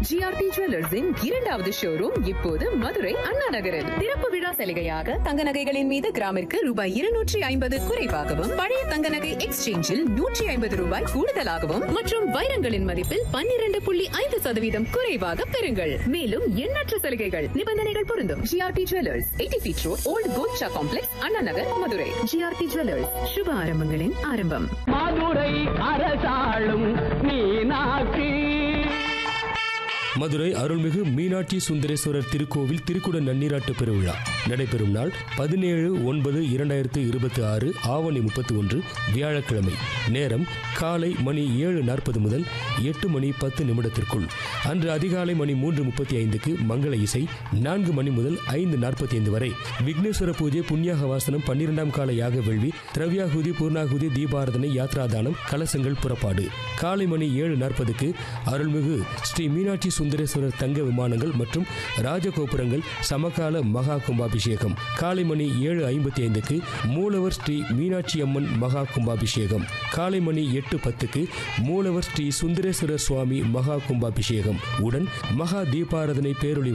GRT ஜுவல்லர்ஸின் இரண்டாவது showroom இப்போது மதுரை அண்ணா நகரில் திறப்பு விழா சலுகையாக தங்க நகைகளின் மீது கிராமிற்கு ரூபாய் இருநூற்றி ஐம்பது குறைவாகவும் பழைய தங்க நகை எக்ஸ்சேஞ்சில் நூற்றி ஐம்பது ரூபாய் கூடுதலாகவும் மற்றும் வைரங்களின் மதிப்பில் பன்னிரண்டு புள்ளி ஐந்து சதவீதம் குறைவாக பெறுங்கள் மேலும் எண்ணற்ற சலுகைகள் நிபந்தனைகள் பொருந்தும் GRT jewellers eighty feet road old Kolcha complex Anna Nagar Madurai GRT jewellers சுப ஆரம்பங்களின் ஆரம்பம் மதுரை அரசாளும் மீனாட்சி மதுரை அருள்மிகு மீனாட்சி சுந்தரேஸ்வரர் திருக்கோவில் திருக்குட நன்னீராட்டு பெருவிழா நடைபெறும் நாள் பதினேழு ஒன்பது இரண்டாயிரத்து இருபத்தி ஆறு ஆவணி முப்பத்தி ஒன்று வியாழக்கிழமை நேரம் காலை மணி ஏழு நாற்பது முதல் எட்டு மணி பத்து நிமிடத்திற்குள் அன்று அதிகாலை மணி மூன்று முப்பத்தி ஐந்துக்கு மங்கள இசை நான்கு மணி முதல் ஐந்து நாற்பத்தி ஐந்து வரை விக்னேஸ்வர பூஜை புண்ணியாக வாசனம் பன்னிரெண்டாம் கால யாக வேள்வி திரவியாகுதி பூர்ணாகுதி தீபாரதனை யாத்ராதானம் கலசங்கள் புறப்பாடு காலை மணி ஏழு நாற்பதுக்கு அருள்மிகு ஸ்ரீ மீனாட்சி சுந்தரேஸ்வரர் தங்க விமானங்கள் மற்றும் ராஜகோபுரங்கள் சமகால மகா கும்பாபிஷேகம் காலை மணி ஏழு ஐம்பத்தி ஐந்துக்கு மூலவர் ஸ்ரீ மீனாட்சி அம்மன் மகா கும்பாபிஷேகம் காலை மணி எட்டு பத்துக்கு மூலவர் ஸ்ரீ சுந்தரேஸ்வரர் சுவாமி மகா கும்பாபிஷேகம் உடன் மகா தீபாரதனை பேரொளி